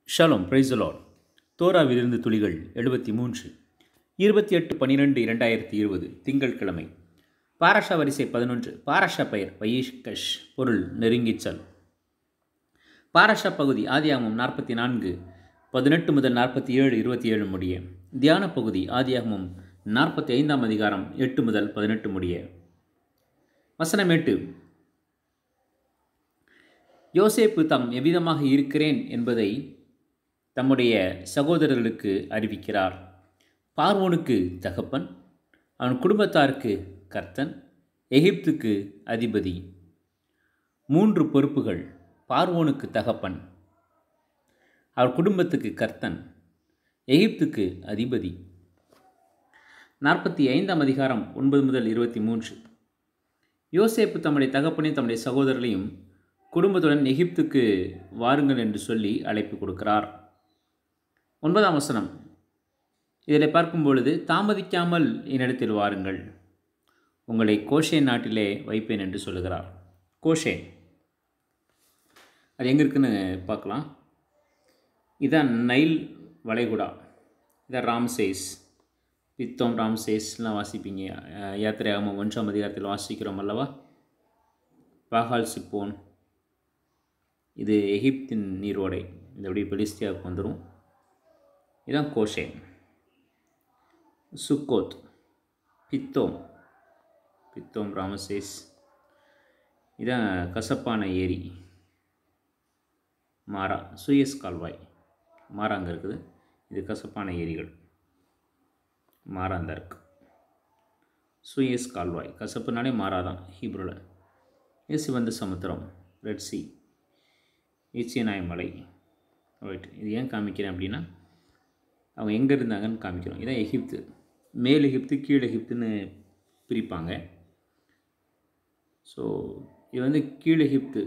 shalom பிரைசலாட் தோராவிலிருந்து துளிகள் எழுபத்தி மூன்று இருபத்தி எட்டு பன்னிரெண்டு இரண்டாயிரத்தி இருபது திங்கட்கிழமை பாராஷா வரிசை பதினொன்று பாராஷா பெயர் வயீஷ்கஷ் பொருள் நெருங்கிச்சல் பாராஷா பகுதி ஆதியாகமம் நாற்பத்தி நான்கு பதினெட்டு முதல் நாற்பத்தி ஏழு இருபத்தி ஏழு முடிய தியான பகுதி ஆதியாகமம் நாற்பத்தி ஐந்தாம் அதிகாரம் எட்டு முதல் பதினெட்டு முடிய வசனம் எட்டு யோசேப்பு தாம் எவ்விதமாக இருக்கிறேன் என்பதை தம்முடைய சகோதரர்களுக்கு அறிவிக்கிறார் பார்வோனுக்கு தகப்பன் அவன் குடும்பத்தாருக்கு கர்த்தன் எகிப்துக்கு அதிபதி மூன்று பொறுப்புகள் பார்வோனுக்கு தகப்பன் அவர் குடும்பத்துக்கு கர்த்தன் எகிப்துக்கு அதிபதி நாற்பத்தி ஐந்தாம் அதிகாரம் ஒன்பது முதல் இருபத்தி மூன்று யோசேப்பு தம்முடைய தகப்பனையும் தம்முடைய சகோதரர்களையும் குடும்பத்துடன் எகிப்துக்கு வாருங்கள் என்று சொல்லி அழைப்பு கொடுக்கிறார் ஒன்பதாம் வசனம் இதில் பார்க்கும் பொழுது தாமதிக்காமல் என்னிடத்தில் வாருங்கள் உங்களை கோஷேன் நாட்டிலே வைப்பேன் என்று சொல்லுகிறார் கோஷேன் அது எங்கே இருக்குன்னு பார்க்கலாம் இதான் நைல் வளைகுடா இதான் ராம்சேஸ் பித்தோம் ராம்சேஸ்லாம் வாசிப்பீங்க யாத்திரை ஆகும் ஒன்றாம் அதிகாரத்தில் வாசிக்கிறோம் அல்லவா பாகால் சிப்போன் இது எகிப்தின் நீரோடை இது அப்படியே பெலிஸ்தியாவுக்கு வந்துடும் இதான் Goshen Succoth Pithom Pithom Rameses இதான் கசப்பான ஏரி மாரா சுயஸ் கால்வாய் மாரா அங்கே இருக்குது இது கசப்பான ஏரிகள் மாரா அந்த இருக்கு சுயஸ் கால்வாய் கசப்புனாலே மாறா தான் ஹீப்ரோவில் இது சிவந்த சமுத்திரம் ரெட் சி ஈச்சியநாய் மலை ரைட் இது ஏன் காமிக்கிறேன் அப்படின்னா அவங்க எங்கே இருந்தாங்கன்னு காமிக்கிறோம் இதான் எகிப்து மேல் எகிப்து கீழ் எகிப்துன்னு பிரிப்பாங்க ஸோ இது வந்து கீழ் எகிப்து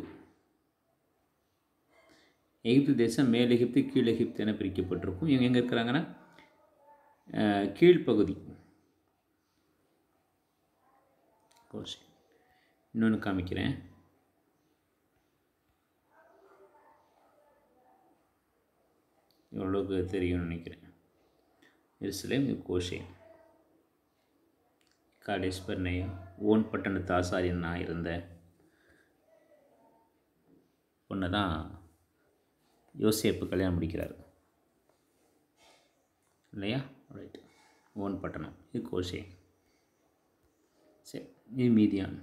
எகிப்து தேசம் மேல் எகிப்து கீழ் எகிப்து என பிரிக்கப்பட்டிருக்கும் இவங்க எங்கே இருக்கிறாங்கன்னா கீழ்ப்பகுதி இன்னொன்று காமிக்கிறேன் இவ்வளோக்கு தெரியும்னு நினைக்கிறேன் எருசலேம் கோஷே காடேஸ்வரனையா ஓன் பட்டணத்து ஆசாரியன் நான் இருந்தேன் பொண்ணை தான் யோசேப்பு கல்யாணம் முடிக்கிறார் இல்லையா ரைட் ஓன் பட்டணம் இது கோஷே சரி இது மீதியான்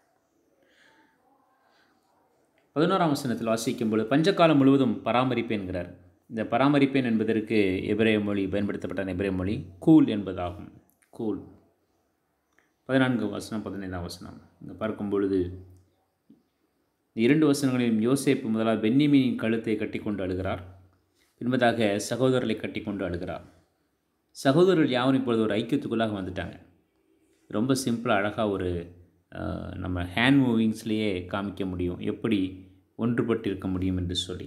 பதினோராம் வசனத்தில் வாசிக்கும்போது பஞ்சகாலம் முழுவதும் பராமரிப்பு என்கிறார் இந்த பராமரிப்பேன் என்பதற்கு எபிரேய மொழி பயன்படுத்தப்பட்ட எபிரேய மொழி கூல் என்பதாகும் கூல் பதினான்கு வசனம் பதினைந்தாம் வசனம் இங்கே பார்க்கும் பொழுது இரண்டு வசனங்களிலும் யோசேப்பு முதலாக பென்னிமீனின் கழுத்தை கட்டிக்கொண்டு அழுகிறார் பின்பதாக சகோதரர்களை கட்டிக்கொண்டு அழுகிறார் சகோதரர்கள் யாரும் இப்பொழுது ஒரு ஐக்கியத்துக்குள்ளாக வந்துட்டாங்க ரொம்ப சிம்பிளாக அழகாக ஒரு நம்ம ஹேண்ட் மூவிங்ஸ்லேயே காமிக்க முடியும் எப்படி ஒன்றுபட்டு இருக்க முடியும் என்று சொல்லி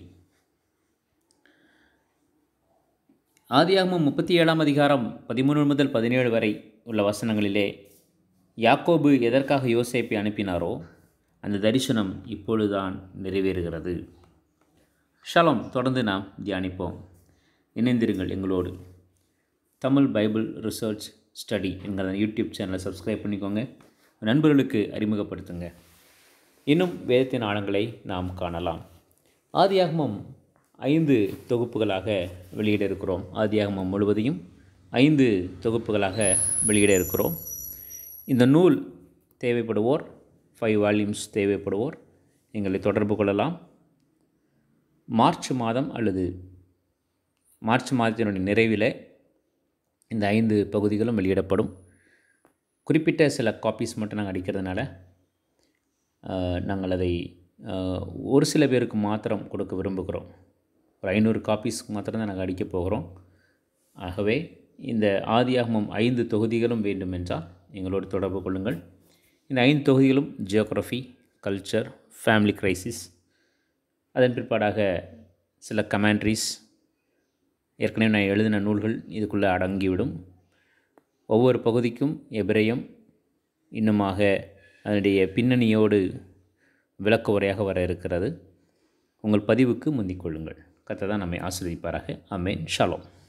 ஆதியாகமும் முப்பத்தி ஏழாம் அதிகாரம் பதிமூணு முதல் பதினேழு வரை உள்ள வசனங்களிலே யாக்கோபு எதற்காக யோசேப்பை அனுப்பினாரோ அந்த தரிசனம் இப்பொழுதுதான் நிறைவேறுகிறது ஷலம் தொடர்ந்து நாம் தியானிப்போம் இணைந்திருங்கள் எங்களோடு தமிழ் பைபிள் ரிசர்ச் ஸ்டடி என்கிற யூடியூப் சேனலை சப்ஸ்கிரைப் பண்ணிக்கோங்க நண்பர்களுக்கு அறிமுகப்படுத்துங்க இன்னும் வேதத்தின் ஆழங்களை நாம் காணலாம் ஆதியாகமம் ஐந்து தொகுப்புகளாக வெளியிட இருக்கிறோம் ஆதியாகமம் முழுவதையும் ஐந்து தொகுப்புகளாக வெளியிட இருக்கிறோம் இந்த நூல் தேவைப்படுவோர் ஃபைவ் வால்யூம்ஸ் தேவைப்படுவோர் எங்களை தொடர்பு கொள்ளலாம் மார்ச் மாதம் அல்லது மார்ச் மாதத்தினுடைய நிறைவில் இந்த ஐந்து பகுதிகளும் வெளியிடப்படும் குறிப்பிட்ட சில காப்பீஸ் மட்டும் நாங்கள் அடிக்கிறதுனால நாங்கள் அதை ஒரு சில பேருக்கு மாத்திரம் கொடுக்க விரும்புகிறோம் ஒரு ஐநூறு காப்பீஸ்க்கு மாத்திரம் தான் நாங்கள் அடிக்க போகிறோம் ஆகவே இந்த ஆதியாகமம் ஐந்து தொகுதிகளும் வேண்டுமென்றால் எங்களோடு தொடர்பு கொள்ளுங்கள் இந்த ஐந்து தொகுதிகளும் ஜியோக்ரஃபி கல்ச்சர் ஃபேமிலி க்ரைசிஸ் அதன் பிற்பாடாக சில கமெண்ட்ரிஸ் ஏற்கனவே நான் எழுதின நூல்கள் இதுக்குள்ளே அடங்கிவிடும் ஒவ்வொரு பகுதிக்கும் எபிரயம் இன்னுமாக அதனுடைய பின்னணியோடு விளக்க உரையாக வர இருக்கிறது உங்கள் பதிவுக்கு முந்திக் கொள்ளுங்கள் கத்தை தான் நம்மை ஆசிர்வதிப்பாராக அமேன் ஷாலோம்